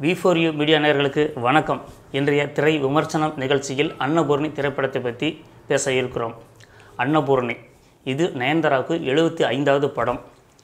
we four you media நேயர்களுக்கு வணக்கம் இன்றைய திரை விமர்சனம் நிகழ்ச்சியில் அன்னபூர்ணி திரைப்படத்தை பற்றி பேச இருக்கிறோம் அன்னபூர்ணி இது நயன்தாராவுக்கு எழுபத்தி ஐந்தாவது படம்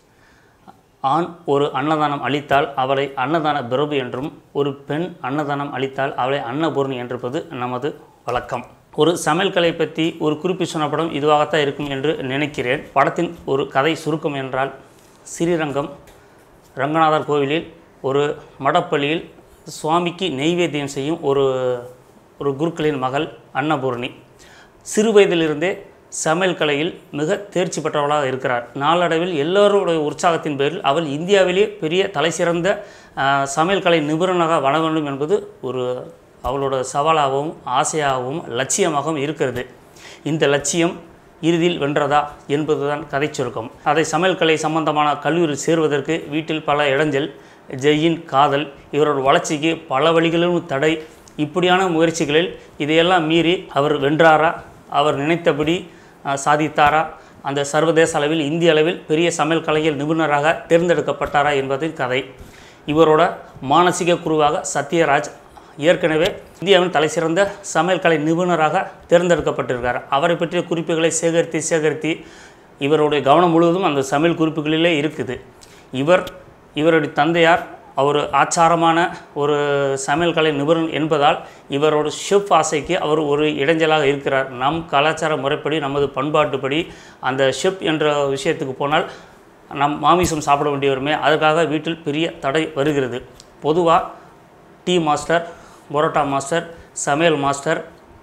ஆண் ஒரு அன்னதானம் அளித்தால் அவளை அன்னதான பிரபு என்றும் ஒரு பெண் அன்னதானம் அளித்தால் அவளை அன்னபூர்ணி என்றிருப்பது நமது வழக்கம் ஒரு சமையல் கலை பற்றி ஒரு குறிப்பு சொன்ன படம் இதுவாகத்தான் இருக்கும் என்று நினைக்கிறேன் படத்தின் ஒரு கதை சுருக்கம் என்றால் ஸ்ரீரங்கம் ரங்கநாதர் கோவிலில் ஒரு மடப்பள்ளியில் சுவாமிக்கு நெய்வேத்தியம் செய்யும் ஒரு ஒரு குருக்களின் மகள் அன்னபூர்ணி சிறு வயதிலிருந்தே சமையல் கலையில் மிக தேர்ச்சி பெற்றவளாக இருக்கிறார் நாளடைவில் எல்லோருடைய உற்சாகத்தின் பேரில் அவள் இந்தியாவிலே பெரிய தலைசிறந்த ஆஹ், சமையல் கலை நிபுணராக வர வேண்டும் என்பது ஒரு அவளோட சவாலாகவும் ஆசையாகவும் லட்சியமாகவும் இருக்கிறது இந்த லட்சியம் இறுதியில் வென்றதா என்பதுதான் கதை சுருக்கம் அதை சமையல் கலை சம்பந்தமான கல்லூரியில் சேருவதற்கு வீட்டில் பல இடைஞ்சல் ஜெயின் காதல் இவரோட வளர்ச்சிக்கு பல வழிகளிலும் தடை இப்படியான முயற்சிகளில் இதையெல்லாம் மீறி அவர் வென்றாரா அவர் நினைத்தபடி அஹ், சாதித்தாரா அந்த சர்வதேச அளவில் இந்திய அளவில் பெரிய சமையல் கலையில் நிபுணராக தேர்ந்தெடுக்கப்பட்டாரா என்பதின் கதை இவரோட மானசீக குருவாக சத்யராஜ் ஏற்கனவே இந்தியாவின் தலைசிறந்த சமையல் கலை நிபுணராக தேர்ந்தெடுக்கப்பட்டிருக்கார் அவரை பற்றிய குறிப்புகளை சேகரித்து சேகரித்து இவருடைய கவனம் முழுவதும் அந்த சமையல் குறிப்புகளிலே இருக்குது இவர் இவருடைய தந்தையார் அவர் ஆச்சாரமான ஒரு சமையல் கலை நிபுணர் என்பதால் இவரோட ஷெஃப் ஆசைக்கு அவர் ஒரு இடைஞ்சலாக இருக்கிறார் நம் கலாச்சார முறைப்படி நமது பண்பாட்டுப்படி அந்த ஷெஃப் என்ற விஷயத்துக்கு போனால் நம் மாமிசம் சாப்பிட வேண்டி வருமே அதுக்காக வீட்டில் பெரிய தடை வருகிறது பொதுவாக டீ மாஸ்டர் பரோட்டா மாஸ்டர் சமையல் master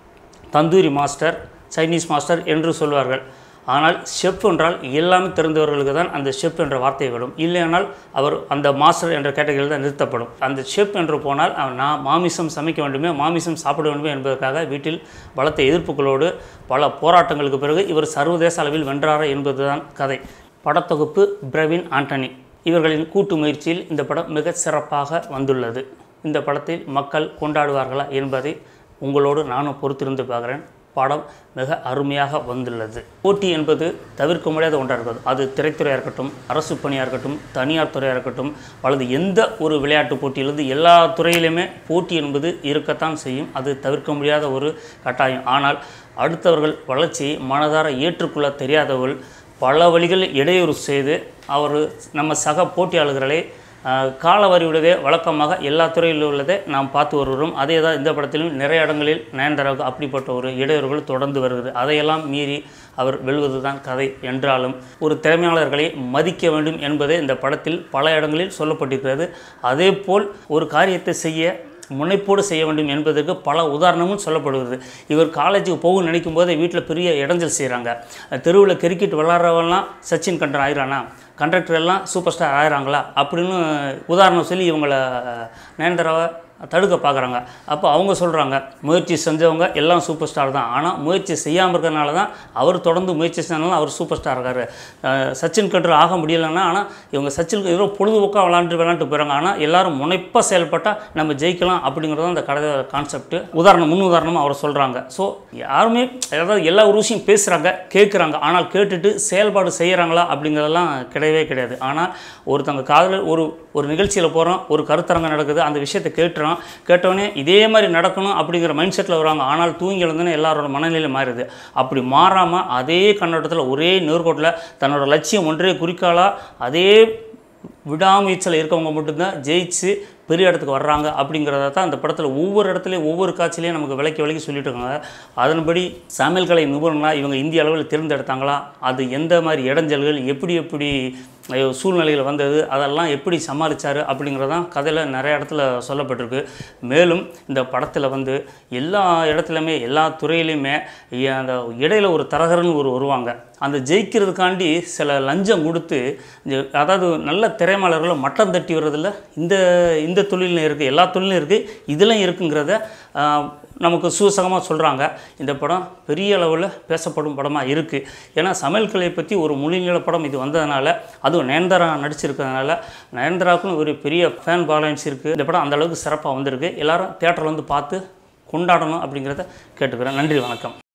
tandoori master Chinese master என்று சொல்வார்கள் ஆனால் ஷெஃப் என்றால் எல்லாமே தெரிந்தவர்களுக்கு தான் அந்த ஷெஃப் என்ற வார்த்தை வரும் இல்லையானால் அவர் அந்த மாஸ்டர் என்ற கேட்டகரியில் தான் நிறுத்தப்படும் அந்த ஷெஃப் என்று போனால் அவன் நான் மாமிசம் சமைக்க வேண்டுமே மாமிசம் சாப்பிட வேண்டுமே என்பதற்காக வீட்டில் பலத்த எதிர்ப்புகளோடு பல போராட்டங்களுக்கு பிறகு இவர் சர்வதேச அளவில் வென்றாரா என்பதுதான் கதை படத்தொகுப்பு பிரவீன் ஆண்டனி இவர்களின் கூட்டு முயற்சியில் இந்த படம் மிக சிறப்பாக வந்துள்ளது இந்த படத்தில் மக்கள் கொண்டாடுவார்களா என்பதை உங்களோடு நானும் பொறுத்திருந்து பார்க்குறேன் படம் மிக அருமையாக வந்துள்ளது போட்டி என்பது தவிர்க்க முடியாத ஒன்றாக இருக்கிறது அது திரைத்துறையாக இருக்கட்டும் அரசு பணியாக இருக்கட்டும் தனியார் துறையாக இருக்கட்டும் அல்லது எந்த ஒரு விளையாட்டு போட்டியிலிருந்து எல்லா துறையிலுமே போட்டி என்பது இருக்கத்தான் செய்யும் அது தவிர்க்க முடியாத ஒரு கட்டாயம் ஆனால் அடுத்தவர்கள் வளர்ச்சியை மனதார ஏற்றுக்கொள்ள தெரியாதவர்கள் பல வழிகளில் இடையூறு செய்து அவர் நம்ம சக போட்டியாளர்களை ஆஹ், காலவரி விடுவதே வழக்கமாக எல்லா துறையில் உள்ளதை நாம் பார்த்து வருகிறோம் அதே தான் இந்த படத்திலும் நிறைய இடங்களில் நயன்தாராவுக்கு அப்படிப்பட்ட ஒரு இடையூறுகள் தொடர்ந்து வருகிறது அதையெல்லாம் மீறி அவர் வெல்வது தான் கதை என்றாலும் ஒரு திறமையாளர்களை மதிக்க வேண்டும் என்பதே இந்த படத்தில் பல இடங்களில் சொல்லப்பட்டிருக்கிறது அதேபோல் ஒரு காரியத்தை செய்ய முனைப்போடு செய்ய வேண்டும் என்பதற்கு பல உதாரணமும் சொல்லப்படுகிறது இவர் காலேஜுக்கு போக நினைக்கும் போதே வீட்டில் பெரிய இடைஞ்சல் செய்கிறாங்க தெருவில் கிரிக்கெட் விளாட்றவெல்லாம் சச்சின் கண்டர் ஆயிரானா கண்டக்டர் எல்லாம் சூப்பர் ஸ்டார் ஆயிராங்களா அப்படின்னு உதாரணம் சொல்லி இவங்கள நயன்தாராவை தடுக்க பார்க்குறாங்க அப்போ அவங்க சொல்கிறாங்க முயற்சி செஞ்சவங்க எல்லாம் சூப்பர் ஸ்டார் தான் ஆனால் முயற்சி செய்யாமல் இருக்கிறனால தான் அவர் தொடர்ந்து முயற்சி செஞ்சனால அவர் சூப்பர் ஸ்டார் இருக்காரு அஹ் சச்சின் கண்டர் ஆக முடியலைன்னா ஆனால் இவங்க சச்சின் ஏதோ பொழுதுபோக்காக விளாண்டு விளாண்டு போகிறாங்க ஆனால் எல்லாரும் முனைப்பாக செயல்பட்டால் நம்ம ஜெயிக்கலாம் அப்படிங்கிறது அந்த கதை கான்செப்ட் உதாரணம் முன் உதாரணமாக அவர் சொல்கிறாங்க ஸோ யாருமே அதாவது எல்லா ஒரு விஷயம் பேசுகிறாங்க கேட்குறாங்க ஆனால் கேட்டுட்டு செயல்பாடு செய்கிறாங்களா அப்படிங்கிறதெல்லாம் கிடையவே கிடையாது ஆனால் ஒருத்தங்க காதல் ஒரு ஒரு நிகழ்ச்சியில் போகிறோம் ஒரு கருத்தரங்கம் நடக்குது அந்த விஷயத்தை கேட்டுறோம் கேட்டோடனே இதே மாதிரி நடக்கணும் அப்படிங்கிற மைண்ட் செட்டில் வருவாங்க ஆனால் தூங்கி எழுந்தோன்னே எல்லாரோட மனநிலை மாறுது அப்படி மாறாமல் அதே கண்ணோட்டத்தில் ஒரே நேர்கோட்டில் தன்னோட லட்சியம் ஒன்றே குறிக்காலாக அதே விடாமுயற்சியில் இருக்கவங்க மட்டும்தான் ஜெயிச்சு பெரிய இடத்துக்கு வர்றாங்க அப்படிங்கிறத தான் அந்த படத்தில் ஒவ்வொரு இடத்துலையும் ஒவ்வொரு காட்சியிலையும் நமக்கு விலைக்கு விலைக்கு சொல்லிட்டு இருக்காங்க அதன்படி சமையல் கலை நிபுணர்களாக இவங்க இந்திய அளவில் தேர்ந்தெடுத்தாங்களா அது எந்த மாதிரி இடைஞ்சல்கள் எப்படி எப்படி அஹ், சூழ்நிலைகள் வந்தது அதெல்லாம் எப்படி சமாளித்தார் அப்படிங்கிறதான் கதையில் நிறைய இடத்துல சொல்லப்பட்டிருக்கு மேலும் இந்த படத்தில் வந்து எல்லா இடத்துலையுமே எல்லா துறையிலையுமே எ- அந்த இடையில ஒரு தரகர்னு ஒரு வருவாங்க அந்த ஜெயிக்கிறதுக்காண்டி சில லஞ்சம் கொடுத்து இந்த- அதாவது நல்ல திறமையாளர்களை மட்டம் தட்டி வர்றதில் இந்த இந்த தொழிலும் இருக்குது எல்லா தொழிலும் இருக்குது இதிலும் இருக்குங்கிறத ஆஹ், நமக்கு சூசகமாக சொல்கிறாங்க இந்த படம் பெரிய அளவில் பேசப்படும் படமாக இருக்குது ஏன்னா சமையல் கலையை பற்றி ஒரு மொழிநில படம் இது வந்ததுனால அதுவும் நயன்தாரா நடிச்சிருக்கிறதுனால நயன்தாராவுக்குன்னு ஒரு பெரிய ஃபேன் பாலன்ஸ் இருக்குது இந்த படம் அந்த அளவுக்கு சிறப்பாக வந்திருக்கு எல்லாரும் தேட்டரில் வந்து பார்த்து கொண்டாடணும் அப்படிங்கிறத கேட்டுக்கிறேன் நன்றி வணக்கம்